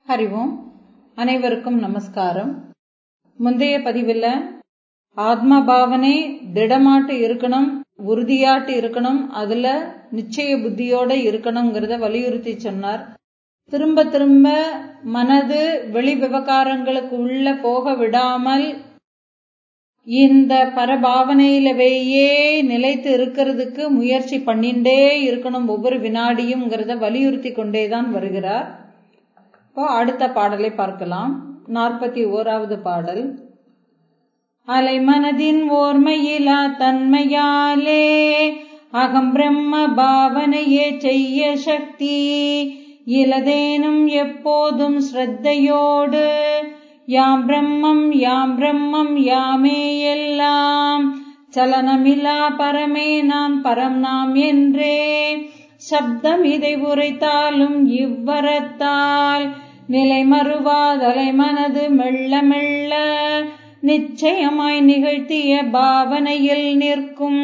ஹரி ஓம் அனைவருக்கும் நமஸ்காரம் முந்தைய பதிவில் ஆத்ம பாவனை திடமாட்டு இருக்கணும் உறுதியாட்டு இருக்கணும் அதுல நிச்சய புத்தியோட இருக்கணுங்கிறத வலியுறுத்தி சொன்னார் திரும்ப திரும்ப மனது வெளி விவகாரங்களுக்கு உள்ள போக விடாமல் இந்த பரபாவனையிலவேயே நிலைத்து இருக்கிறதுக்கு முயற்சி பண்ணிண்டே இருக்கணும் ஒவ்வொரு வினாடியும்ங்கிறத வலியுறுத்தி கொண்டேதான் வருகிறார் இப்போ அடுத்த பாடலை பார்க்கலாம் நாற்பத்தி ஓராவது பாடல் அலை மனதின் ஓர்மையிலா தன்மையாலே அகம் பிரம்ம பாவனையே செய்ய சக்தி இலதேனும் எப்போதும் ஸ்ரத்தையோடு யாம் பிரம்மம் யாம் பிரம்மம் யாமே எல்லாம் சலனமில்லா பரமே நான் பரம் நாம் என்றே சப்தம் இதை உரைத்தாலும் இவ்வரத்தால் நிலை மறுவாதலை மனது மெல்ல மெல்ல நிச்சயமாய் நிகழ்த்திய பாவனையில் நிற்கும்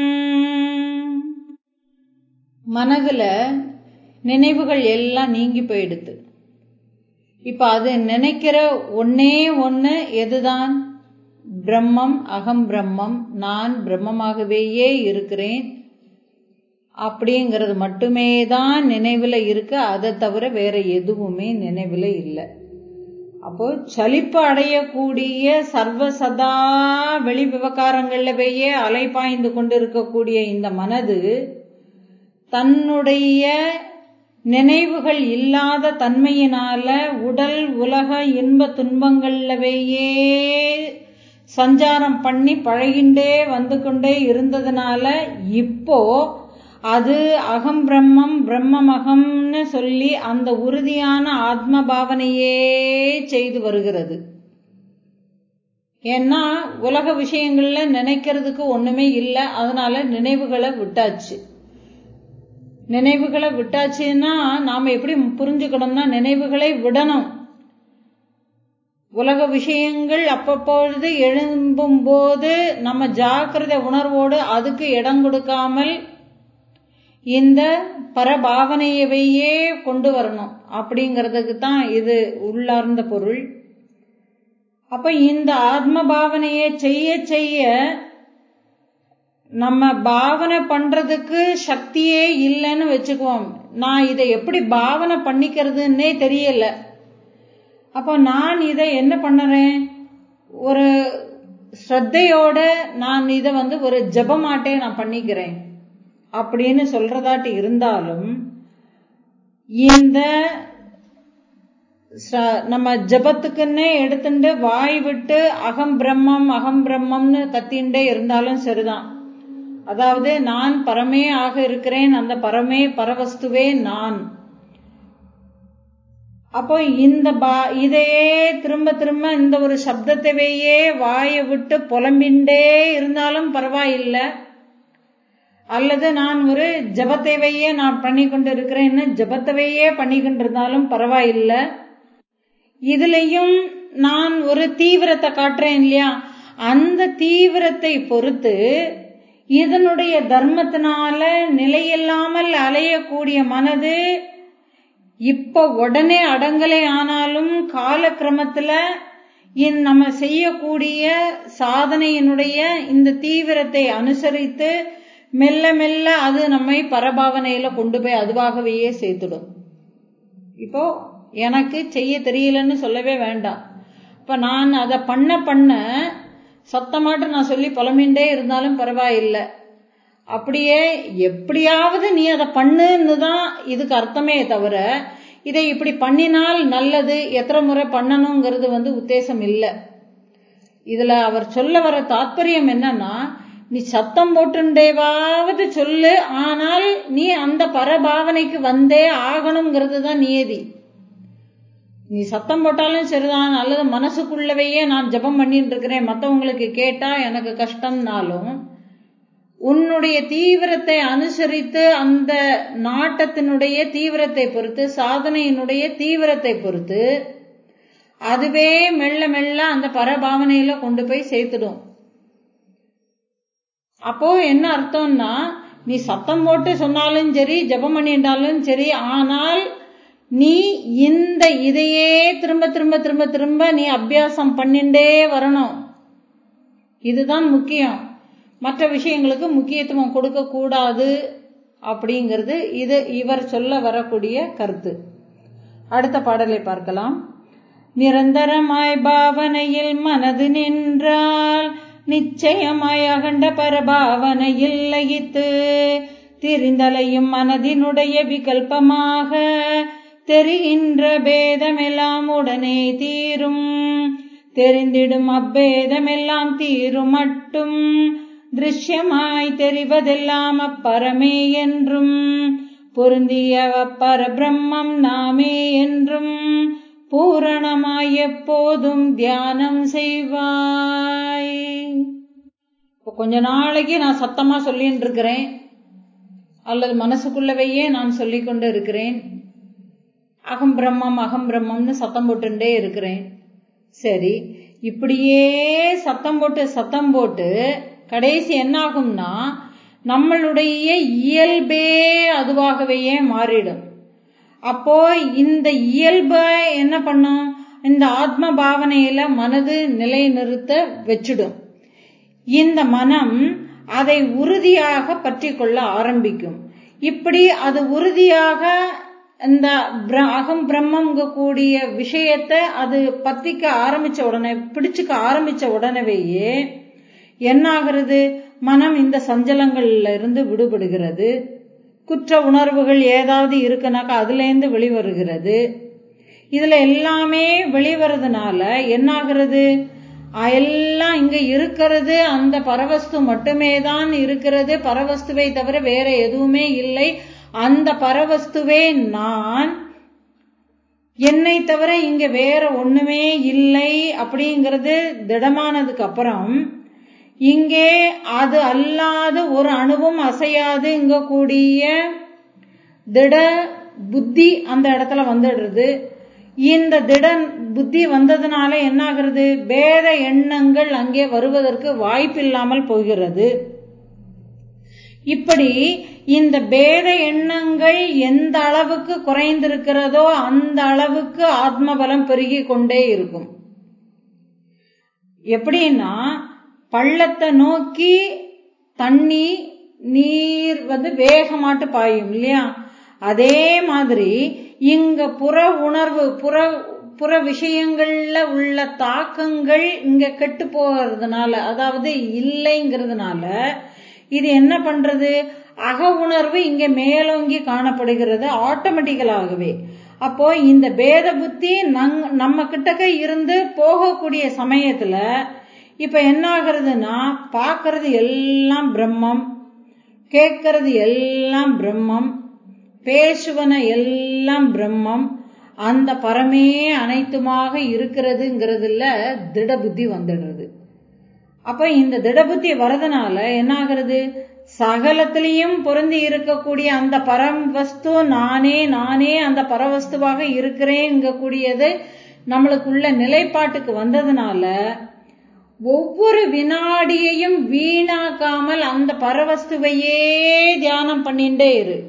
மனதுல நினைவுகள் எல்லாம் நீங்கி போயிடுது இப்ப அது நினைக்கிற ஒன்னே ஒன்னு எதுதான் பிரம்மம் அகம் பிரம்மம் நான் பிரம்மமாகவேயே இருக்கிறேன் அப்படிங்கிறது மட்டுமே தான் நினைவுல இருக்கு அதை தவிர வேற எதுவுமே நினைவுல இல்லை அப்போ சலிப்பு அடையக்கூடிய சர்வசதா வெளி விவகாரங்கள்லவேயே அலைபாய்ந்து கொண்டு இருக்கக்கூடிய இந்த மனது தன்னுடைய நினைவுகள் இல்லாத தன்மையினால உடல் உலக இன்ப துன்பங்கள்லவேயே சஞ்சாரம் பண்ணி பழகிண்டே வந்து கொண்டே இருந்ததுனால இப்போ அது அகம் பிரம்மம் பிரம்மமகம்னு சொல்லி அந்த உறுதியான ஆத்ம பாவனையே செய்து வருகிறது ஏன்னா உலக விஷயங்கள்ல நினைக்கிறதுக்கு ஒண்ணுமே இல்லை அதனால நினைவுகளை விட்டாச்சு நினைவுகளை விட்டாச்சுன்னா நாம எப்படி புரிஞ்சுக்கணும்னா நினைவுகளை விடணும் உலக விஷயங்கள் அப்பப்பொழுது எழும்பும் போது நம்ம ஜாக்கிரத உணர்வோடு அதுக்கு இடம் கொடுக்காமல் இந்த பரபாவனையவையே கொண்டு வரணும் அப்படிங்கிறதுக்கு தான் இது உள்ளார்ந்த பொருள் அப்ப இந்த ஆத்ம பாவனையை செய்ய செய்ய நம்ம பாவனை பண்றதுக்கு சக்தியே இல்லைன்னு வச்சுக்குவோம் நான் இதை எப்படி பாவனை பண்ணிக்கிறதுன்னே தெரியல அப்போ நான் இதை என்ன பண்ணுறேன் ஒரு ஸ்ரத்தையோட நான் இதை வந்து ஒரு ஜபமாட்டே நான் பண்ணிக்கிறேன் அப்படின்னு சொல்றதாட்டு இருந்தாலும் இந்த நம்ம ஜபத்துக்குன்னே எடுத்துட்டு வாய் விட்டு அகம் பிரம்மம் அகம் பிரம்மம்னு கத்தின்ண்டே இருந்தாலும் சரிதான் அதாவது நான் பரமே ஆக இருக்கிறேன் அந்த பரமே பரவஸ்துவே நான் அப்போ இந்த பா இதையே திரும்ப திரும்ப இந்த ஒரு சப்தத்தையே வாயை விட்டு புலம்பின்றே இருந்தாலும் பரவாயில்லை அல்லது நான் ஒரு ஜபத்தேவையே நான் பண்ணி கொண்டு இருக்கிறேன்னு ஜபத்தவையே பண்ணி கொண்டிருந்தாலும் பரவாயில்லை இதுலயும் நான் ஒரு தீவிரத்தை காட்டுறேன் இல்லையா அந்த தீவிரத்தை பொறுத்து இதனுடைய தர்மத்தினால நிலையில்லாமல் அலையக்கூடிய மனது இப்ப உடனே அடங்கலை ஆனாலும் காலக்கிரமத்துல நம்ம செய்யக்கூடிய சாதனையினுடைய இந்த தீவிரத்தை அனுசரித்து மெல்ல மெல்ல அது நம்மை பரபாவனையில கொண்டு போய் அதுவாகவே சேர்த்துடும் இப்போ எனக்கு செய்ய தெரியலன்னு சொல்லவே வேண்டாம் இப்ப நான் அதை பண்ண பண்ண சத்தமாட்டு நான் சொல்லி புலம்பின்ண்டே இருந்தாலும் பரவாயில்லை அப்படியே எப்படியாவது நீ அதை பண்ணுன்னு தான் இதுக்கு அர்த்தமே தவிர இதை இப்படி பண்ணினால் நல்லது எத்தனை முறை பண்ணணுங்கிறது வந்து உத்தேசம் இல்லை இதுல அவர் சொல்ல வர தாத்பரியம் என்னன்னா நீ சத்தம் போட்டுண்டேவாவது சொல்லு ஆனால் நீ அந்த பரபாவனைக்கு வந்தே ஆகணுங்கிறது தான் நியதி நீ சத்தம் போட்டாலும் சரிதான் அல்லது மனசுக்குள்ளவையே நான் ஜபம் பண்ணிட்டு இருக்கிறேன் மற்றவங்களுக்கு கேட்டா எனக்கு கஷ்டம்னாலும் உன்னுடைய தீவிரத்தை அனுசரித்து அந்த நாட்டத்தினுடைய தீவிரத்தை பொறுத்து சாதனையினுடைய தீவிரத்தை பொறுத்து அதுவே மெல்ல மெல்ல அந்த பரபாவனையில கொண்டு போய் சேர்த்துடும் அப்போ என்ன அர்த்தம்னா நீ சத்தம் போட்டு சொன்னாலும் சரி ஜபம் பண்ணிட்டாலும் சரி ஆனால் நீ இந்த இதையே திரும்ப திரும்ப திரும்ப திரும்ப நீ அபியாசம் பண்ணிண்டே வரணும் இதுதான் முக்கியம் மற்ற விஷயங்களுக்கு முக்கியத்துவம் கொடுக்க கூடாது அப்படிங்கிறது இது இவர் சொல்ல வரக்கூடிய கருத்து அடுத்த பாடலை பார்க்கலாம் நிரந்தரமாய் பாவனையில் மனது நின்றால் நிச்சயமாய் அகண்ட பரபாவனையில் லயித்து திரிந்தலையும் மனதினுடைய விகல்பமாக தெரிகின்ற பேதமெல்லாம் உடனே தீரும் தெரிந்திடும் அப்பேதமெல்லாம் தீரும் மட்டும் திருஷ்யமாய் தெரிவதெல்லாம் அப்பரமே என்றும் பொருந்திய அப்பர பிரம்மம் நாமே என்றும் பூரணமாய் எப்போதும் தியானம் செய்வாய் இப்போ கொஞ்ச நாளைக்கு நான் சத்தமா சொல்லின்னு இருக்கிறேன் அல்லது மனசுக்குள்ளவையே நான் சொல்லிக் கொண்டு இருக்கிறேன் அகம் பிரம்மம் அகம் பிரம்மம்னு சத்தம் போட்டுட்டே இருக்கிறேன் சரி இப்படியே சத்தம் போட்டு சத்தம் போட்டு கடைசி என்ன ஆகும்னா நம்மளுடைய இயல்பே அதுவாகவே மாறிடும் அப்போ இந்த இயல்ப என்ன பண்ணும் இந்த ஆத்ம பாவனையில மனது நிலை நிறுத்த வச்சிடும் இந்த மனம் அதை உறுதியாக பற்றி கொள்ள ஆரம்பிக்கும் இப்படி அது உறுதியாக இந்த அகம் பிரம்மங்க கூடிய விஷயத்த அது பத்திக்க ஆரம்பிச்ச உடனே பிடிச்சுக்க ஆரம்பிச்ச உடனேயே என்ன ஆகிறது மனம் இந்த சஞ்சலங்கள்ல இருந்து விடுபடுகிறது குற்ற உணர்வுகள் ஏதாவது இருக்குனாக்கா அதுல இருந்து வெளிவருகிறது இதுல எல்லாமே வெளிவரதுனால என்ன ஆகிறது எல்லாம் இங்க இருக்கிறது அந்த பரவஸ்து மட்டுமே தான் இருக்கிறது பரவஸ்துவை தவிர வேற எதுவுமே இல்லை அந்த பரவஸ்துவே நான் என்னை தவிர இங்க வேற ஒண்ணுமே இல்லை அப்படிங்கிறது திடமானதுக்கு அப்புறம் இங்கே அது அல்லாத ஒரு அணுவும் அசையாது இங்க கூடிய திட புத்தி அந்த இடத்துல வந்துடுறது இந்த திட புத்தி வந்ததுனால என்ன ஆகுறது பேத எண்ணங்கள் அங்கே வருவதற்கு வாய்ப்பில்லாமல் போகிறது இப்படி இந்த பேத எண்ணங்கள் எந்த அளவுக்கு குறைந்திருக்கிறதோ அந்த அளவுக்கு ஆத்ம பலம் பெருகி கொண்டே இருக்கும் எப்படின்னா பள்ளத்தை நோக்கி தண்ணி நீர் வந்து வேகமாட்டு பாயும் இல்லையா அதே மாதிரி இங்க புற உணர்வு புற புற விஷயங்கள்ல உள்ள தாக்கங்கள் இங்க கெட்டு போகிறதுனால அதாவது இல்லைங்கிறதுனால இது என்ன பண்றது அக உணர்வு இங்க மேலோங்கி காணப்படுகிறது ஆட்டோமேட்டிக்கலாகவே அப்போ இந்த பேத புத்தி நம்ம கிட்டக்க இருந்து போகக்கூடிய சமயத்துல இப்ப என்ன ஆகுறதுன்னா பாக்குறது எல்லாம் பிரம்மம் கேட்கறது எல்லாம் பிரம்மம் பேசுவன எல்லாம் பிரம்மம் அந்த பரமே அனைத்துமாக இருக்கிறதுங்கிறதுல திட புத்தி வந்துடுறது அப்ப இந்த திட புத்தி வரதுனால என்ன ஆகுறது சகலத்திலையும் பொருந்தி இருக்கக்கூடிய அந்த பரம் வஸ்து நானே நானே அந்த பரவஸ்துவாக இருக்கிறேன் நம்மளுக்குள்ள நிலைப்பாட்டுக்கு வந்ததுனால ஒவ்வொரு வினாடியையும் வீணாக்காமல் அந்த பரவஸ்துவையே தியானம் பண்ணிட்டே இரு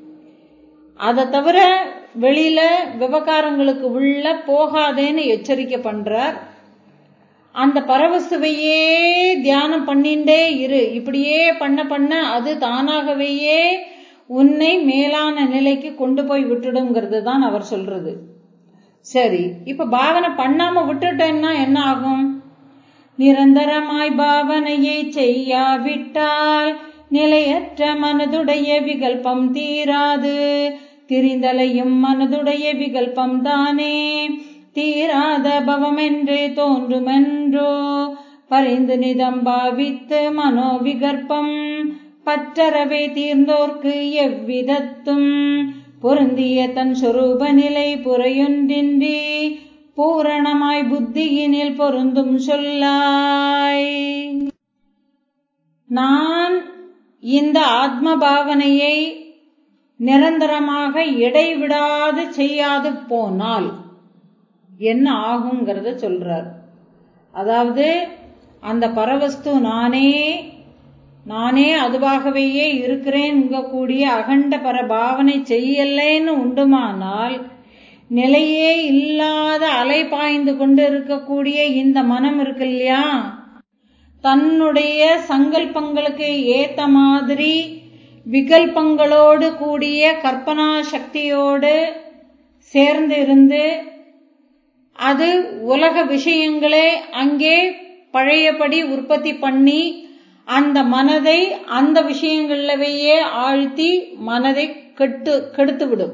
அதை தவிர வெளியில விவகாரங்களுக்கு உள்ள போகாதேன்னு எச்சரிக்கை பண்றார் அந்த பரவஸ்துவையே தியானம் பண்ணிண்டே இரு இப்படியே பண்ண பண்ண அது தானாகவேயே உன்னை மேலான நிலைக்கு கொண்டு போய் விட்டுடுங்கிறது தான் அவர் சொல்றது சரி இப்ப பாவனை பண்ணாம விட்டுட்டேன்னா என்ன ஆகும் நிரந்தரமாய் பாவனையை செய்யாவிட்டால் நிலையற்ற மனதுடைய விகல்பம் தீராது திரிந்தலையும் மனதுடைய விகல்பம் தானே தீராத பவமென்றே தோன்றுமென்றோ பரிந்து நிதம் பாவித்து மனோவிகற்பம் பற்றறவே தீர்ந்தோர்க்கு எவ்விதத்தும் பொருந்திய தன் சொரூப நிலை புறையொன்றின்றி பூரணமாய் புத்தியினில் பொருந்தும் சொல்லாய் நான் இந்த ஆத்ம பாவனையை நிரந்தரமாக இடைவிடாது செய்யாது போனால் என்ன ஆகுங்கிறத சொல்றார் அதாவது அந்த பரவஸ்து நானே நானே அதுவாகவேயே இருக்கிறேன் கூடிய அகண்ட பர பாவனை செய்யலேன்னு உண்டுமானால் நிலையே இல்லாத அலை பாய்ந்து கொண்டு இருக்கக்கூடிய இந்த மனம் இருக்கு இல்லையா தன்னுடைய சங்கல்பங்களுக்கு ஏத்த மாதிரி விகல்பங்களோடு கூடிய கற்பனா சக்தியோடு சேர்ந்து இருந்து அது உலக விஷயங்களே அங்கே பழையபடி உற்பத்தி பண்ணி அந்த மனதை அந்த விஷயங்களவையே ஆழ்த்தி மனதை கெட்டு கெடுத்து விடும்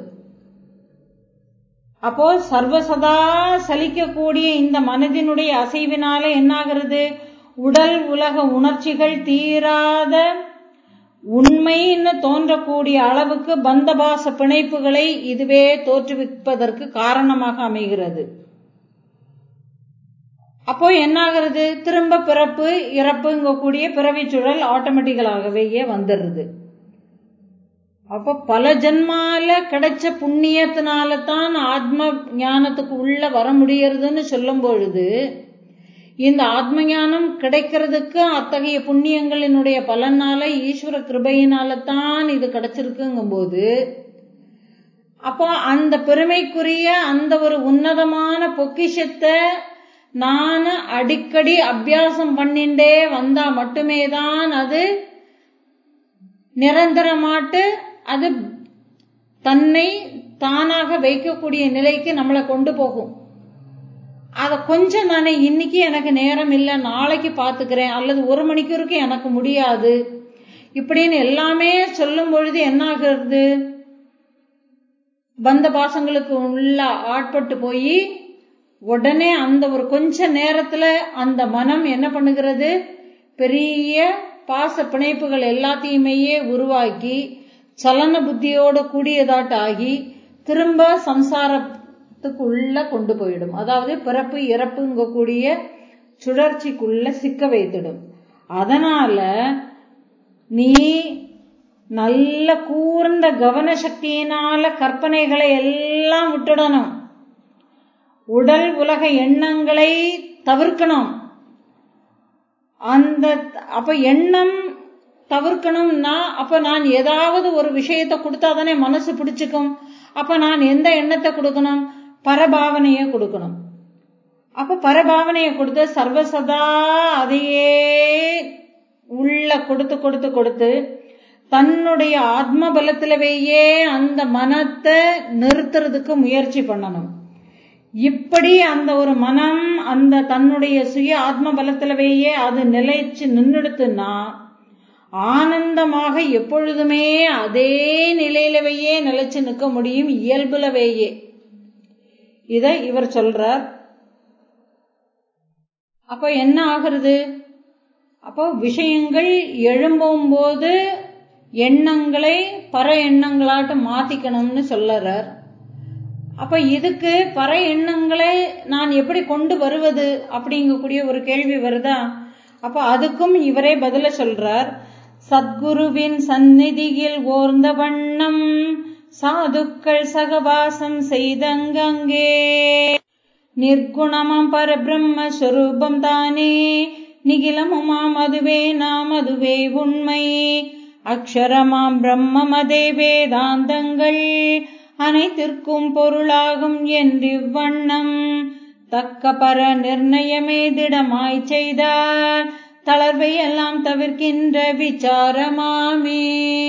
அப்போ சர்வசதா சலிக்கக்கூடிய இந்த மனதினுடைய அசைவினால என்னாகிறது உடல் உலக உணர்ச்சிகள் தீராத உண்மைன்னு தோன்றக்கூடிய அளவுக்கு பந்தபாச பிணைப்புகளை இதுவே தோற்றுவிப்பதற்கு காரணமாக அமைகிறது அப்போ என்னாகிறது திரும்ப பிறப்பு இறப்புங்கக்கூடிய பிறவி சுழல் ஆட்டோமேட்டிக்கலாகவே வந்துடுறது அப்போ பல ஜென்மால கிடைச்ச புண்ணியத்தினால தான் ஆத்ம ஞானத்துக்கு உள்ள வர முடியறதுன்னு சொல்லும் பொழுது இந்த ஆத்ம ஞானம் கிடைக்கிறதுக்கு அத்தகைய புண்ணியங்களினுடைய பலனால ஈஸ்வர கிருபையினால தான் இது கிடைச்சிருக்குங்கும் போது அப்போ அந்த பெருமைக்குரிய அந்த ஒரு உன்னதமான பொக்கிஷத்தை நான் அடிக்கடி அபியாசம் பண்ணிண்டே வந்தா மட்டுமே தான் அது நிரந்தரமாட்டு அது தன்னை தானாக வைக்கக்கூடிய நிலைக்கு நம்மளை கொண்டு போகும் அதை கொஞ்சம் நானே இன்னைக்கு எனக்கு நேரம் இல்லை நாளைக்கு பார்த்துக்கிறேன் அல்லது ஒரு மணிக்கூருக்கு எனக்கு முடியாது இப்படின்னு எல்லாமே சொல்லும் பொழுது என்ன ஆகிறது பந்த பாசங்களுக்கு உள்ள ஆட்பட்டு போய் உடனே அந்த ஒரு கொஞ்ச நேரத்துல அந்த மனம் என்ன பண்ணுகிறது பெரிய பாச பிணைப்புகள் எல்லாத்தையுமே உருவாக்கி சலன புத்தியோட கூடியதாட்டாகி திரும்ப சம்சாரத்துக்கு உள்ள கொண்டு போயிடும் அதாவது பிறப்பு இறப்புங்கக்கூடிய சுழற்சிக்குள்ள சிக்க வைத்திடும் அதனால நீ நல்ல கூர்ந்த கவன சக்தியினால கற்பனைகளை எல்லாம் விட்டுடணும் உடல் உலக எண்ணங்களை தவிர்க்கணும் அந்த அப்ப எண்ணம் தவிர்க்கணும்னா அப்ப நான் ஏதாவது ஒரு விஷயத்தை கொடுத்தா தானே மனசு பிடிச்சுக்கும் அப்ப நான் எந்த எண்ணத்தை கொடுக்கணும் பரபாவனையை கொடுக்கணும் அப்ப பரபாவனையை கொடுத்து சர்வசதா அதையே உள்ள கொடுத்து கொடுத்து கொடுத்து தன்னுடைய ஆத்ம பலத்திலவேயே அந்த மனத்தை நிறுத்துறதுக்கு முயற்சி பண்ணணும் இப்படி அந்த ஒரு மனம் அந்த தன்னுடைய சுய ஆத்ம பலத்திலவேயே அது நிலைச்சு நின்றுடுத்துன்னா ஆனந்தமாக எப்பொழுதுமே அதே நிலையிலவையே நிலைச்சு நிற்க முடியும் இயல்புலவேயே இத இவர் சொல்றார் அப்ப என்ன ஆகிறது அப்போ விஷயங்கள் எழும்பும் போது எண்ணங்களை பர எண்ணங்களாட்டு மாத்திக்கணும்னு சொல்லறார் அப்ப இதுக்கு பர எண்ணங்களை நான் எப்படி கொண்டு வருவது அப்படிங்கக்கூடிய ஒரு கேள்வி வருதா அப்ப அதுக்கும் இவரே பதில சொல்றார் சத்குருவின் சந்நிதியில் ஓர்ந்த வண்ணம் சாதுக்கள் சகவாசம் செய்தங்கங்கே நிர்குணமாம் பரபிரம்ம ஸ்வரூபம் தானே நிகிலமுமாம் அதுவே நாம் அதுவே உண்மை அக்ஷரமாம் பிரம்மமதே வேதாந்தங்கள் அனைத்திற்கும் பொருளாகும் என்றிவ்வண்ணம் தக்க பர நிர்ணயமே திடமாய் செய்தார் தளர்வை எல்லாம் தவிர்க்கின்ற விசாரமாமே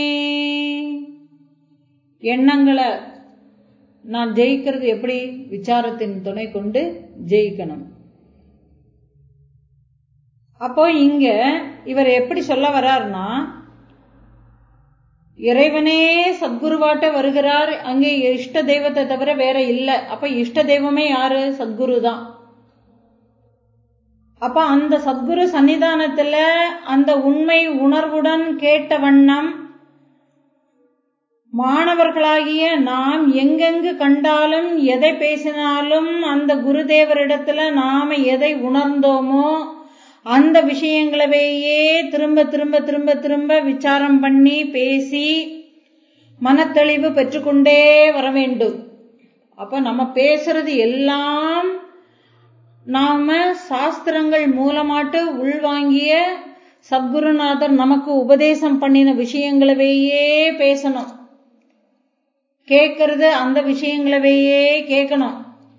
எண்ணங்களை நான் ஜெயிக்கிறது எப்படி விசாரத்தின் துணை கொண்டு ஜெயிக்கணும் அப்போ இங்க இவர் எப்படி சொல்ல வர்றார்னா இறைவனே சத்குருவாட்ட வருகிறார் அங்கே இஷ்ட தெய்வத்தை தவிர வேற இல்ல அப்ப இஷ்ட தெய்வமே யாரு சத்குரு தான் அப்ப அந்த சத்குரு சன்னிதானத்துல அந்த உண்மை உணர்வுடன் கேட்ட வண்ணம் மாணவர்களாகிய நாம் எங்கெங்கு கண்டாலும் எதை பேசினாலும் அந்த குருதேவரிடத்துல நாம எதை உணர்ந்தோமோ அந்த விஷயங்களவையே திரும்ப திரும்ப திரும்ப திரும்ப விசாரம் பண்ணி பேசி மனத்தெளிவு பெற்றுக்கொண்டே வர வேண்டும் அப்ப நம்ம பேசுறது எல்லாம் நாம சாஸ்திரங்கள் மூலமாட்டு உள்வாங்கிய சத்குருநாதர் நமக்கு உபதேசம் பண்ணின விஷயங்களவையே பேசணும் கேட்கறது அந்த விஷயங்களவையே கேட்கணும்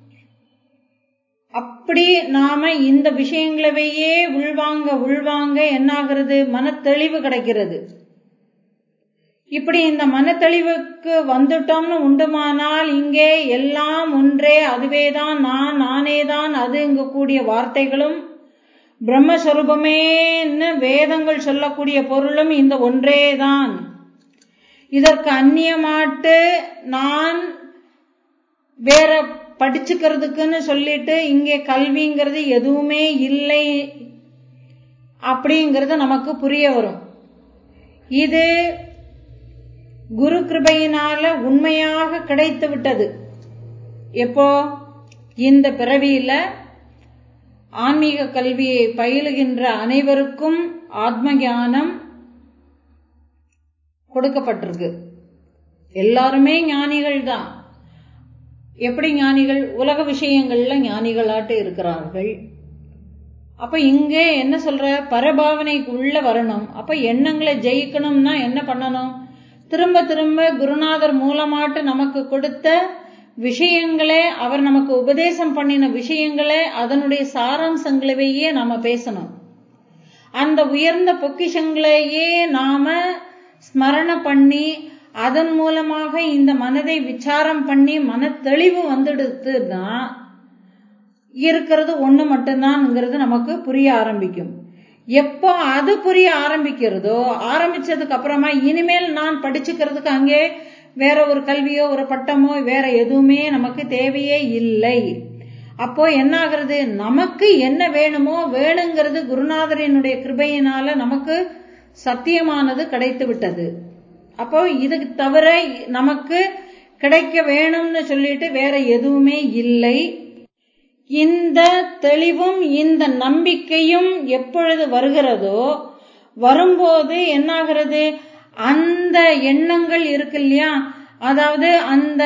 அப்படி நாம இந்த விஷயங்களவையே உள்வாங்க உள்வாங்க என்னாகிறது மனத்தெளிவு கிடைக்கிறது இப்படி இந்த மனத்தெளிவுக்கு வந்துட்டோம்னு உண்டுமானால் இங்கே எல்லாம் ஒன்றே அதுவேதான் நான் நானேதான் அதுங்க கூடிய வார்த்தைகளும் பிரம்மஸ்வரூபமேன்னு வேதங்கள் சொல்லக்கூடிய பொருளும் இந்த ஒன்றேதான் இதற்கு அந்நியமாட்டு நான் வேற படிச்சுக்கிறதுக்குன்னு சொல்லிட்டு இங்கே கல்விங்கிறது எதுவுமே இல்லை அப்படிங்கிறது நமக்கு புரிய வரும் இது குரு கிருபையினால உண்மையாக கிடைத்து விட்டது எப்போ இந்த பிறவியில ஆன்மீக கல்வியை பயிலுகின்ற அனைவருக்கும் ஆத்ம ஞானம் கொடுக்கப்பட்டிருக்கு எல்லாருமே ஞானிகள் தான் எப்படி ஞானிகள் உலக விஷயங்கள்ல ஞானிகளாட்டு இருக்கிறார்கள் அப்ப இங்க என்ன சொல்ற பரபாவனைக்கு உள்ள வரணும் அப்ப எண்ணங்களை ஜெயிக்கணும்னா என்ன பண்ணணும் திரும்ப திரும்ப குருநாதர் மூலமாட்டு நமக்கு கொடுத்த விஷயங்களே அவர் நமக்கு உபதேசம் பண்ணின விஷயங்களே அதனுடைய சாராம்சங்களவையே நாம பேசணும் அந்த உயர்ந்த பொக்கிஷங்களையே நாம ஸ்மரண பண்ணி அதன் மூலமாக இந்த மனதை விசாரம் பண்ணி மன தெளிவு வந்துடுத்துன்னா இருக்கிறது ஒண்ணு மட்டும்தான்ங்கிறது நமக்கு புரிய ஆரம்பிக்கும் எப்போ அது புரிய ஆரம்பிக்கிறதோ ஆரம்பிச்சதுக்கு அப்புறமா இனிமேல் நான் படிச்சுக்கிறதுக்கு அங்கே வேற ஒரு கல்வியோ ஒரு பட்டமோ வேற எதுவுமே நமக்கு தேவையே இல்லை அப்போ என்ன ஆகுறது நமக்கு என்ன வேணுமோ வேணுங்கிறது குருநாதரினுடைய கிருபையினால நமக்கு சத்தியமானது கிடைத்து விட்டது அப்போ இதுக்கு தவிர நமக்கு கிடைக்க வேணும்னு சொல்லிட்டு வேற எதுவுமே இல்லை இந்த தெளிவும் இந்த நம்பிக்கையும் எப்பொழுது வருகிறதோ வரும்போது என்னாகிறது அந்த எண்ணங்கள் இருக்கு இல்லையா அதாவது அந்த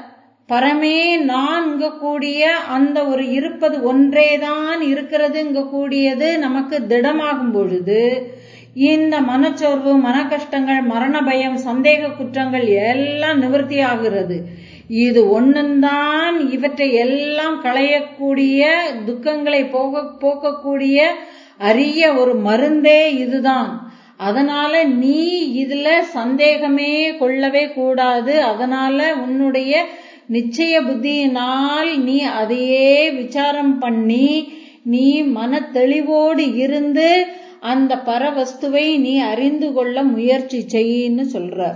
பரமே நான் கூடிய அந்த ஒரு இருப்பது ஒன்றேதான் இருக்கிறது கூடியது நமக்கு திடமாகும் பொழுது இந்த மனச்சோர்வு மன கஷ்டங்கள் மரண பயம் சந்தேக குற்றங்கள் எல்லாம் நிவர்த்தி ஆகிறது இது ஒண்ணுந்தான் இவற்றை எல்லாம் களையக்கூடிய துக்கங்களை போக போக்கக்கூடிய அரிய ஒரு மருந்தே இதுதான் அதனால நீ இதுல சந்தேகமே கொள்ளவே கூடாது அதனால உன்னுடைய நிச்சய புத்தியினால் நீ அதையே விசாரம் பண்ணி நீ மன தெளிவோடு இருந்து அந்த பரவஸ்துவை நீ அறிந்து கொள்ள முயற்சி செய்யின்னு சொல்றார்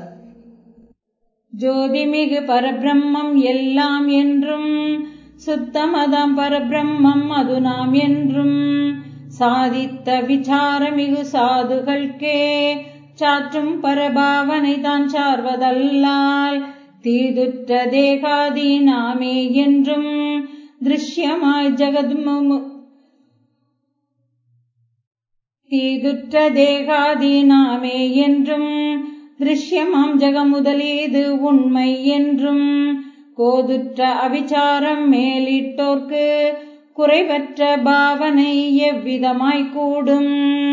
ஜோதிமிகு பரபிரம்மம் எல்லாம் என்றும் சுத்தமதாம் பரபிரம்மம் அது நாம் என்றும் சாதித்த விசாரமிகு சாதுகள்கே சாற்றும் பரபாவனை தான் சார்வதல்லால் தீதுற்ற தேகாதி நாமே என்றும் திருஷ்யமாய் ஜெகத்மு தீதுற்ற தேகாதி நாமே என்றும் திருஷ்யமாம் ஜெகமுதலீது உண்மை என்றும் கோதுற்ற அவிச்சாரம் மேலிட்டோர்க்கு குறைவற்ற பாவனை எவ்விதமாய் கூடும்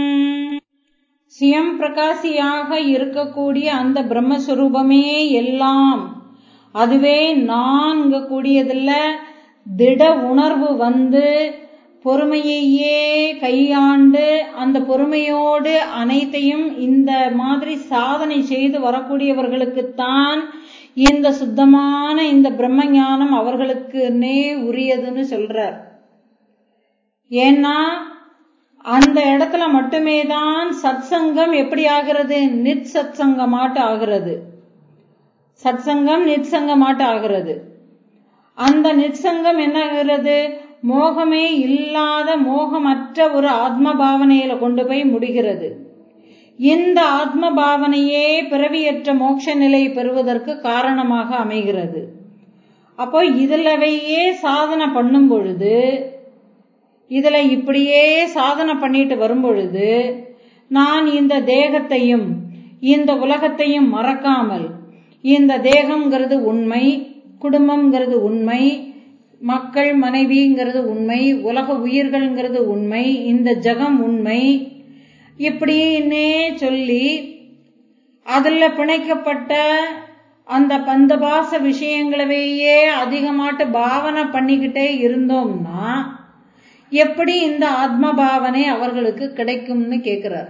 சுயம் பிரகாசியாக இருக்கக்கூடிய அந்த பிரம்மஸ்வரூபமே எல்லாம் அதுவே நான் கூடியதுல திட உணர்வு வந்து பொறுமையையே கையாண்டு அந்த பொறுமையோடு அனைத்தையும் இந்த மாதிரி சாதனை செய்து வரக்கூடியவர்களுக்குத்தான் இந்த சுத்தமான இந்த பிரம்ம ஞானம் அவர்களுக்குன்னே உரியதுன்னு சொல்றார் ஏன்னா அந்த இடத்துல மட்டுமே தான் சத்சங்கம் எப்படி ஆகிறது நிட் சத்சங்கமாட்டு ஆகிறது சத்சங்கம் நிற்சங்கமாட்டு ஆகிறது அந்த நிற்சங்கம் என்ன ஆகிறது மோகமே இல்லாத மோகமற்ற ஒரு ஆத்ம பாவனையில கொண்டு போய் முடிகிறது இந்த ஆத்ம பாவனையே பிறவியற்ற மோட்ச நிலை பெறுவதற்கு காரணமாக அமைகிறது அப்போ இதுலவையே சாதனை பண்ணும் பொழுது இதுல இப்படியே சாதனை பண்ணிட்டு வரும் பொழுது நான் இந்த தேகத்தையும் இந்த உலகத்தையும் மறக்காமல் இந்த தேகம்ங்கிறது உண்மை குடும்பம்ங்கிறது உண்மை மக்கள் மனைவிங்கிறது உண்மை உலக உயிர்கள்ங்கிறது உண்மை இந்த ஜகம் உண்மை இப்படின்னே சொல்லி அதுல பிணைக்கப்பட்ட அந்த பந்தபாச விஷயங்களவையே அதிகமாட்டு பாவனை பண்ணிக்கிட்டே இருந்தோம்னா எப்படி இந்த ஆத்ம பாவனை அவர்களுக்கு கிடைக்கும்னு கேட்கிறார்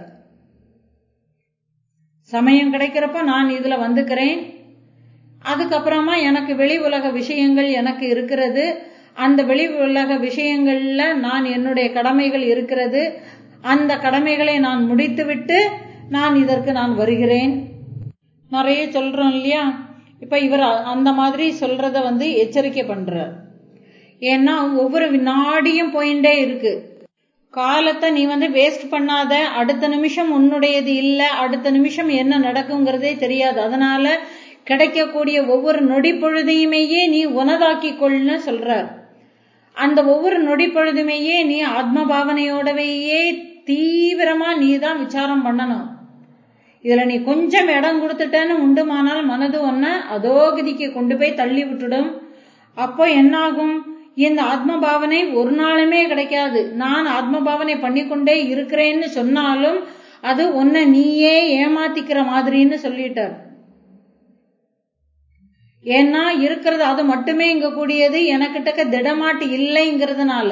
சமயம் கிடைக்கிறப்ப நான் இதுல வந்துக்கிறேன் அதுக்கப்புறமா எனக்கு வெளி உலக விஷயங்கள் எனக்கு இருக்கிறது அந்த வெளி உலக விஷயங்கள்ல நான் என்னுடைய கடமைகள் இருக்கிறது அந்த கடமைகளை நான் முடித்துவிட்டு நான் இதற்கு நான் வருகிறேன் நிறைய சொல்றோம் இல்லையா இப்ப இவர் அந்த மாதிரி சொல்றத வந்து எச்சரிக்கை பண்றார் ஏன்னா ஒவ்வொரு வினாடியும் போயிட்டே இருக்கு காலத்தை நீ வந்து வேஸ்ட் பண்ணாத அடுத்த நிமிஷம் உன்னுடையது இல்ல அடுத்த நிமிஷம் என்ன நடக்குங்கிறதே தெரியாது அதனால கிடைக்கக்கூடிய ஒவ்வொரு நொடி பொழுதையுமேயே நீ உனதாக்கி கொள்னு சொல்றார் அந்த ஒவ்வொரு நொடி பொழுதுமையே நீ ஆத்ம பாவனையோடவையே தீவிரமா நீ தான் விசாரம் பண்ணணும் இதுல நீ கொஞ்சம் இடம் கொடுத்துட்டேன்னு உண்டுமானால் மனது ஒன்ன அதோகதிக்கு கொண்டு போய் தள்ளி விட்டுடும் அப்போ என்னாகும் இந்த ஆத்ம பாவனை ஒரு நாளுமே கிடைக்காது நான் ஆத்ம பாவனை பண்ணிக்கொண்டே இருக்கிறேன்னு சொன்னாலும் அது உன்னை நீயே ஏமாத்திக்கிற மாதிரின்னு சொல்லிட்டார் ஏன்னா இருக்கிறது அது மட்டுமே இங்க கூடியது எனக்கிட்டக்க திடமாட்டு இல்லைங்கிறதுனால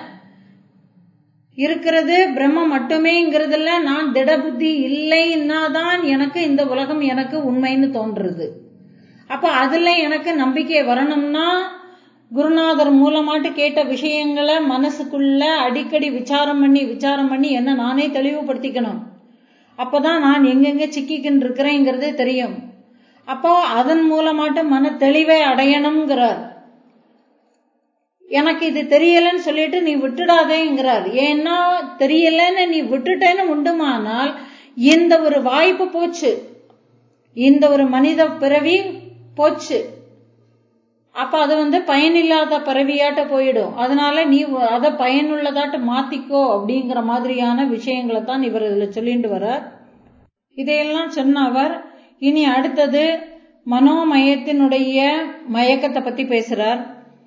இருக்கிறது பிரம்ம மட்டுமேங்கிறதுல நான் திட புத்தி இல்லைன்னா தான் எனக்கு இந்த உலகம் எனக்கு உண்மைன்னு தோன்றுறது அப்ப அதுல எனக்கு நம்பிக்கை வரணும்னா குருநாதர் மூலமாட்டு கேட்ட விஷயங்களை மனசுக்குள்ள அடிக்கடி விசாரம் பண்ணி விசாரம் பண்ணி என்ன நானே தெளிவுபடுத்திக்கணும் அப்பதான் நான் எங்கெங்க சிக்கிக்கின்னு இருக்கிறேங்கிறது தெரியும் அப்போ அதன் மூலமாட்டு மன தெளிவை அடையணுங்கிறார் எனக்கு இது தெரியலன்னு சொல்லிட்டு நீ விட்டுடாதேங்கிறார் ஏன்னா தெரியலன்னு நீ விட்டுட்டேன்னு உண்டுமானால் இந்த ஒரு வாய்ப்பு போச்சு இந்த ஒரு மனித பிறவி போச்சு அப்ப அது வந்து பயனில்லாத பிறவியாட்ட போயிடும் அதனால நீ அதை பயனுள்ளதாட்ட மாத்திக்கோ அப்படிங்கிற மாதிரியான விஷயங்களை தான் இவர் இதுல சொல்லிட்டு வர இதையெல்லாம் சொன்ன அவர் இனி அடுத்தது மனோமயத்தினுடைய மயக்கத்தை பத்தி பேசுறார்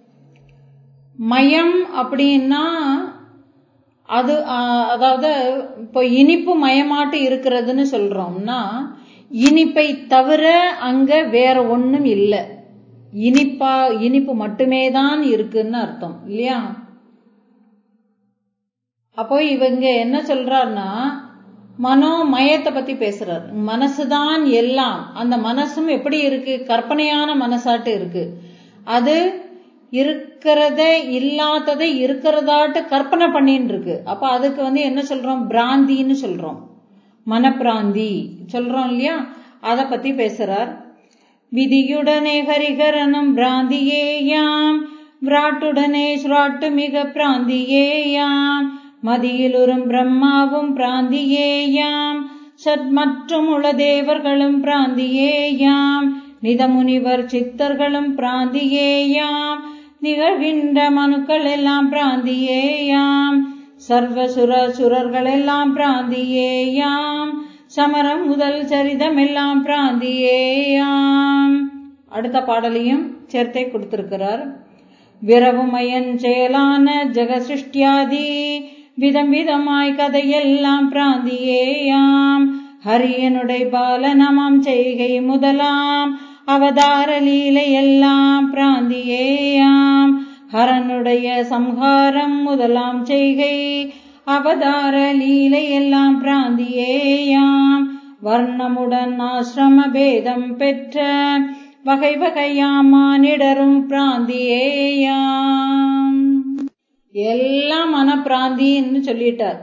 மயம் அப்படின்னா அது அதாவது இப்போ இனிப்பு மயமாட்டு இருக்கிறதுன்னு சொல்றோம்னா இனிப்பை தவிர அங்க வேற ஒன்றும் இல்லை இனிப்பா இனிப்பு மட்டுமே தான் இருக்குன்னு அர்த்தம் இல்லையா அப்போ இவங்க என்ன சொல்றாருன்னா மனோமயத்தை பத்தி பேசுறார் மனசுதான் எல்லாம் அந்த மனசும் எப்படி இருக்கு கற்பனையான மனசாட்டு இருக்கு அது இருக்கிறத இல்லாததை இருக்கிறதாட்டு கற்பனை பண்ணின்னு இருக்கு அப்ப அதுக்கு வந்து என்ன சொல்றோம் பிராந்தின்னு சொல்றோம் மனப்பிராந்தி சொல்றோம் இல்லையா அத பத்தி பேசுறார் விதியுடனே ஹரிகரனும் பிராந்தியேயாம் விராட்டுடனே ஸ்ராட்டு மிக பிராந்தியேயாம் மதியிலுறும் பிரம்மாவும் பிராந்தியேயாம் சட் மற்றும் உள தேவர்களும் பிராந்தியேயாம் நிதமுனிவர் சித்தர்களும் பிராந்தியேயாம் நிகழ்கின்ற மனுக்கள் எல்லாம் பிராந்தியேயாம் சர்வசுர சுரர்கள் எல்லாம் பிராந்தியேயாம் சமரம் முதல் சரிதம் எல்லாம் பிராந்தியேயாம் அடுத்த பாடலையும் சேர்த்தே கொடுத்திருக்கிறார் விரவுமயன் செயலான ஜெக சிருஷ்டியாதி விதம் விதமாய் கதையெல்லாம் பிராந்தியேயாம் ஹரியனுடைய பாலனமாம் செய்கை முதலாம் அவதார லீலை எல்லாம் பிராந்தியேயாம் ஹரனுடைய சம்ஹாரம் முதலாம் செய்கை அவதார லீலை எல்லாம் பிராந்தியேயாம் வர்ணமுடன் ஆசிரம பேதம் பெற்ற வகை வகையாமானிடரும் பிராந்தியேயாம் எல்லாம் மன பிராந்தின்னு சொல்லிட்டார்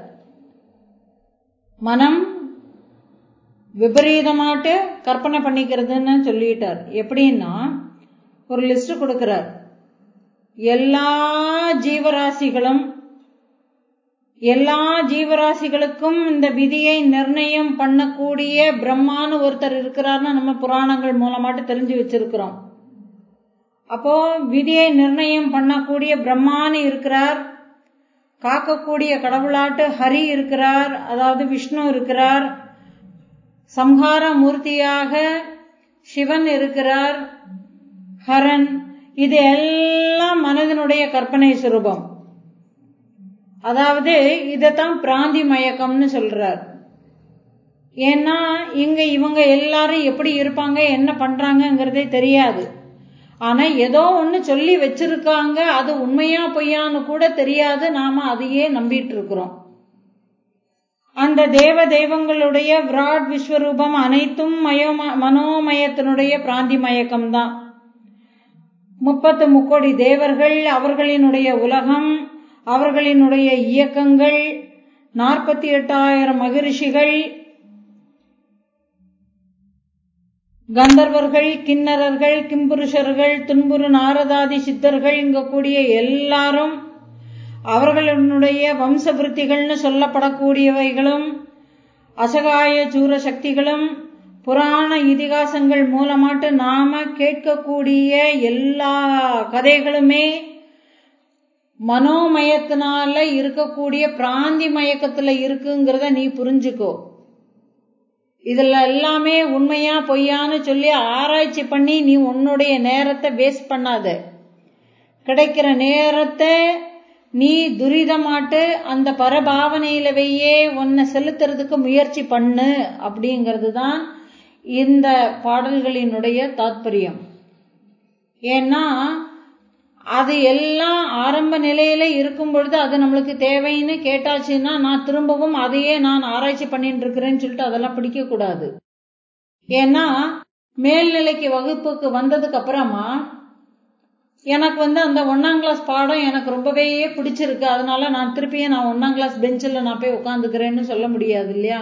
மனம் விபரீதமாட்டு கற்பனை பண்ணிக்கிறதுன்னு சொல்லிட்டார் எப்படின்னா ஒரு லிஸ்ட் கொடுக்கிறார் எல்லா ஜீவராசிகளும் எல்லா ஜீவராசிகளுக்கும் இந்த விதியை நிர்ணயம் பண்ணக்கூடிய பிரம்மான்னு ஒருத்தர் இருக்கிறார்னு நம்ம புராணங்கள் மூலமாட்டு தெரிஞ்சு வச்சிருக்கிறோம் அப்போ விதியை நிர்ணயம் பண்ணக்கூடிய பிரம்மான்னு இருக்கிறார் காக்கக்கூடிய கடவுளாட்டு ஹரி இருக்கிறார் அதாவது விஷ்ணு இருக்கிறார் சம்ஹார மூர்த்தியாக சிவன் இருக்கிறார் ஹரன் இது எல்லாம் மனதினுடைய கற்பனை சுரூபம் அதாவது இதைத்தான் பிராந்தி மயக்கம்னு சொல்றார் ஏன்னா இங்க இவங்க எல்லாரும் எப்படி இருப்பாங்க என்ன பண்றாங்கங்கிறதே தெரியாது ஆனா ஏதோ ஒண்ணு சொல்லி வச்சிருக்காங்க அது உண்மையா பொய்யான்னு கூட தெரியாது நாம அதையே நம்பிட்டு இருக்கிறோம் அந்த தேவ தெய்வங்களுடைய விராட் விஸ்வரூபம் அனைத்தும் மயோம மனோமயத்தினுடைய பிராந்தி மயக்கம்தான் முப்பத்து முக்கோடி தேவர்கள் அவர்களினுடைய உலகம் அவர்களினுடைய இயக்கங்கள் நாற்பத்தி எட்டாயிரம் மகிழ்ச்சிகள் கந்தர்வர்கள் கிண்ணறர்கள் கிம்புருஷர்கள் துன்புறு நாரதாதி சித்தர்கள் இங்க கூடிய எல்லாரும் அவர்களுடைய வம்சவிருத்திகள்னு சொல்லப்படக்கூடியவைகளும் அசகாய சூர சக்திகளும் புராண இதிகாசங்கள் மூலமாட்டு நாம கேட்கக்கூடிய எல்லா கதைகளுமே மனோமயத்தினால இருக்கக்கூடிய பிராந்தி மயக்கத்துல இருக்குங்கிறத நீ புரிஞ்சுக்கோ இதுல எல்லாமே உண்மையா பொய்யான்னு சொல்லி ஆராய்ச்சி பண்ணி நீ உன்னுடைய நேரத்தை வேஸ்ட் பண்ணாத கிடைக்கிற நேரத்தை நீ துரிதமாட்டு அந்த பரபாவனையிலவையே உன்னை செலுத்துறதுக்கு முயற்சி பண்ணு அப்படிங்கிறது தான் இந்த பாடல்களினுடைய தாத்பரியம் ஏன்னா அது எல்லாம் ஆரம்ப நிலையில இருக்கும் பொழுது அது நம்மளுக்கு தேவைன்னு கேட்டாச்சுன்னா நான் திரும்பவும் அதையே நான் ஆராய்ச்சி பண்ணிட்டு இருக்கிறேன்னு சொல்லிட்டு அதெல்லாம் பிடிக்க கூடாது ஏன்னா மேல்நிலைக்கு வகுப்புக்கு வந்ததுக்கு அப்புறமா எனக்கு வந்து அந்த ஒன்னாம் கிளாஸ் பாடம் எனக்கு ரொம்பவே பிடிச்சிருக்கு அதனால நான் திருப்பியும் நான் ஒன்னாம் கிளாஸ் பெஞ்சில் நான் போய் உட்காந்துக்கிறேன்னு சொல்ல முடியாது இல்லையா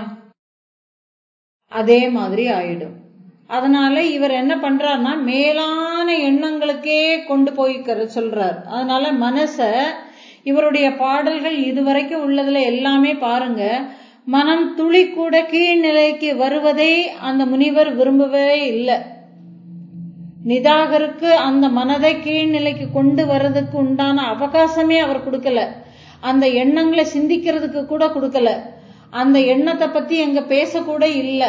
அதே மாதிரி ஆயிடும் அதனால இவர் என்ன பண்றாருன்னா மேலான எண்ணங்களுக்கே கொண்டு போய் சொல்றார் அதனால மனச இவருடைய பாடல்கள் இதுவரைக்கும் உள்ளதுல எல்லாமே பாருங்க மனம் துளி கூட கீழ்நிலைக்கு வருவதை அந்த முனிவர் விரும்பவே இல்லை நிதாகருக்கு அந்த மனதை கீழ்நிலைக்கு கொண்டு வர்றதுக்கு உண்டான அவகாசமே அவர் கொடுக்கல அந்த எண்ணங்களை சிந்திக்கிறதுக்கு கூட கொடுக்கல அந்த எண்ணத்தை பத்தி அங்க பேசக்கூட இல்லை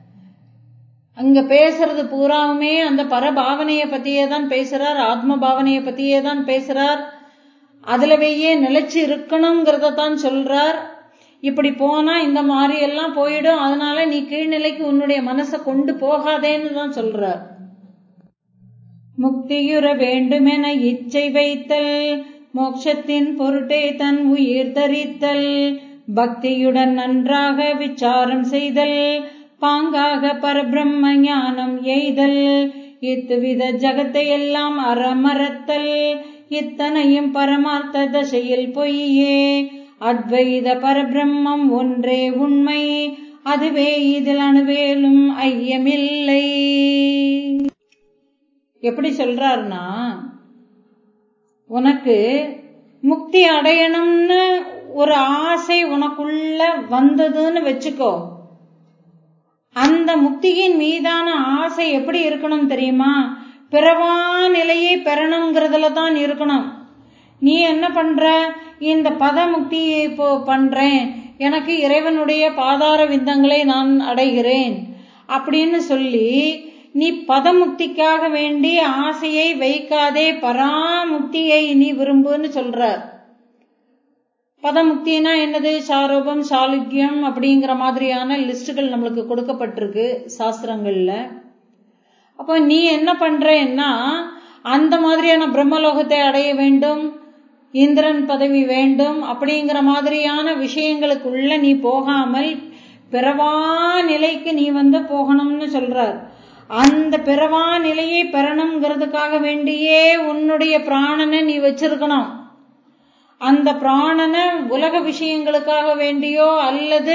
அங்க பேசுறது பூராவுமே அந்த பரபாவனைய பத்தியே தான் பேசுறார் ஆத்ம பாவனைய பத்தியே தான் பேசுறார் அதுலவையே நிலைச்சு இருக்கணுங்கிறத தான் சொல்றார் இப்படி போனா இந்த மாதிரி எல்லாம் போயிடும் அதனால நீ கீழ்நிலைக்கு உன்னுடைய மனசை கொண்டு போகாதேன்னு தான் சொல்றார் முக்தியுற வேண்டுமென இச்சை வைத்தல் மோட்சத்தின் பொருட்டே தன் உயிர் தரித்தல் பக்தியுடன் நன்றாக விசாரம் செய்தல் பாங்காக பரபிரம்ம ஞானம் எய்தல் இத்துவித ஜகத்தை எல்லாம் அறமறத்தல் இத்தனையும் பரமார்த்த தசையில் பொய்யே அத்வைத பரபிரம்மம் ஒன்றே உண்மை அதுவே இதில் அணுவேலும் ஐயமில்லை எப்படி சொல்றாருன்னா உனக்கு முக்தி அடையணும்னு ஒரு ஆசை உனக்குள்ள வந்ததுன்னு வச்சுக்கோ அந்த முக்தியின் மீதான ஆசை எப்படி இருக்கணும் தெரியுமா பிறவா நிலையை பெறணுங்கிறதுல தான் இருக்கணும் நீ என்ன பண்ற இந்த பத முக்தியை இப்போ பண்றேன் எனக்கு இறைவனுடைய பாதார விந்தங்களை நான் அடைகிறேன் அப்படின்னு சொல்லி நீ பதமுக்திக்காக வேண்டி ஆசையை வைக்காதே பராமுக்தியை நீ விரும்புன்னு சொல்றார் பதமுக்தினா என்னது சாரோபம் சாலுக்கியம் அப்படிங்கிற மாதிரியான லிஸ்டுகள் நம்மளுக்கு கொடுக்கப்பட்டிருக்கு சாஸ்திரங்கள்ல அப்போ நீ என்ன பண்றேன்னா அந்த மாதிரியான பிரம்மலோகத்தை அடைய வேண்டும் இந்திரன் பதவி வேண்டும் அப்படிங்கிற மாதிரியான விஷயங்களுக்குள்ள நீ போகாமல் பிறவா நிலைக்கு நீ வந்து போகணும்னு சொல்றார் அந்த பிறவா நிலையை பெறணுங்கிறதுக்காக வேண்டியே உன்னுடைய பிராணனை நீ வச்சிருக்கணும் அந்த பிராணனை உலக விஷயங்களுக்காக வேண்டியோ அல்லது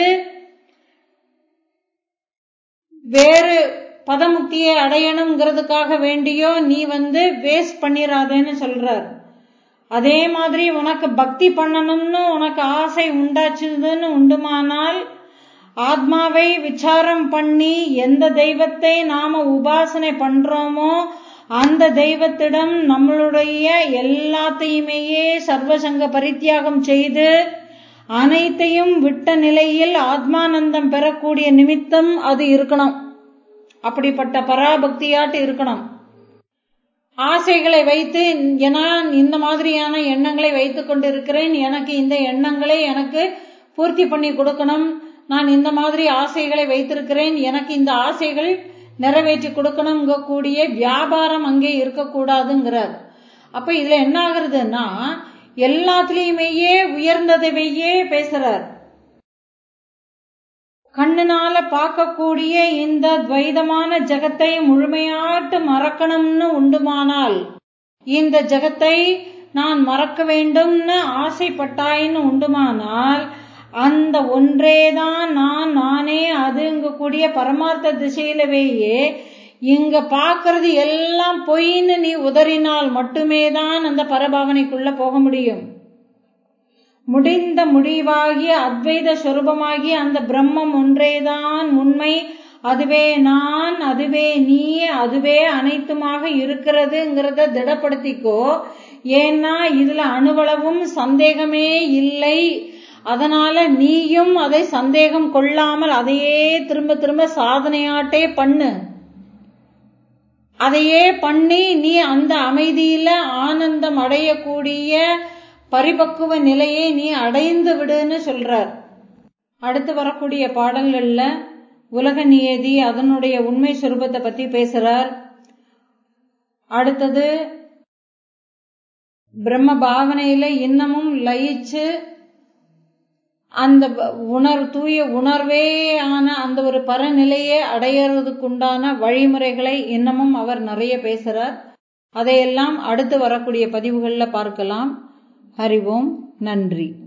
வேறு பதமுக்தியை அடையணுங்கிறதுக்காக வேண்டியோ நீ வந்து வேஸ்ட் பண்ணிடாதேன்னு சொல்றார் அதே மாதிரி உனக்கு பக்தி பண்ணணும்னு உனக்கு ஆசை உண்டாச்சுதுன்னு உண்டுமானால் ஆத்மாவை விசாரம் பண்ணி எந்த தெய்வத்தை நாம உபாசனை பண்றோமோ அந்த தெய்வத்திடம் நம்மளுடைய எல்லாத்தையுமேயே சர்வசங்க பரித்தியாகம் செய்து அனைத்தையும் விட்ட நிலையில் ஆத்மானந்தம் பெறக்கூடிய நிமித்தம் அது இருக்கணும் அப்படிப்பட்ட பராபக்தியாட்டு இருக்கணும் ஆசைகளை வைத்து நான் இந்த மாதிரியான எண்ணங்களை வைத்துக் கொண்டிருக்கிறேன் எனக்கு இந்த எண்ணங்களை எனக்கு பூர்த்தி பண்ணி கொடுக்கணும் நான் இந்த மாதிரி ஆசைகளை வைத்திருக்கிறேன் எனக்கு இந்த ஆசைகள் நிறைவேற்றி கொடுக்கணுங்க கூடிய வியாபாரம் அங்கே இருக்கக்கூடாதுங்கிறார் அப்ப இதுல என்ன ஆகுறதுன்னா எல்லாத்துலயுமேயே உயர்ந்ததையே பேசுறார் கண்ணுனால பார்க்கக்கூடிய இந்த துவைதமான ஜகத்தை முழுமையாட்டு மறக்கணும்னு உண்டுமானால் இந்த ஜகத்தை நான் மறக்க வேண்டும்னு ஆசைப்பட்டாயின்னு உண்டுமானால் அந்த ஒன்றேதான் நான் நானே அதுங்க கூடிய பரமார்த்த திசையிலவேயே இங்க பாக்குறது எல்லாம் பொய்ன்னு நீ உதறினால் மட்டுமே தான் அந்த பரபாவனைக்குள்ள போக முடியும் முடிந்த முடிவாகிய அத்வைத சொரூபமாகிய அந்த பிரம்மம் ஒன்றேதான் உண்மை அதுவே நான் அதுவே நீ அதுவே அனைத்துமாக இருக்கிறதுங்கிறத திடப்படுத்திக்கோ ஏன்னா இதுல அணுவளவும் சந்தேகமே இல்லை அதனால நீயும் அதை சந்தேகம் கொள்ளாமல் அதையே திரும்ப திரும்ப சாதனையாட்டே பண்ணு அதையே பண்ணி நீ அந்த அமைதியில ஆனந்தம் அடையக்கூடிய பரிபக்குவ நிலையை நீ அடைந்து விடுன்னு சொல்றார் அடுத்து வரக்கூடிய பாடல்கள்ல உலக நியதி அதனுடைய உண்மை சுரூபத்தை பத்தி பேசுறார் அடுத்தது பிரம்ம பாவனையில இன்னமும் லயிச்சு அந்த உணர் தூய உணர்வே ஆன அந்த ஒரு பரநிலையை அடையிறதுக்குண்டான வழிமுறைகளை இன்னமும் அவர் நிறைய பேசுறார் அதையெல்லாம் அடுத்து வரக்கூடிய பதிவுகளில் பார்க்கலாம் ஹரி ஓம் நன்றி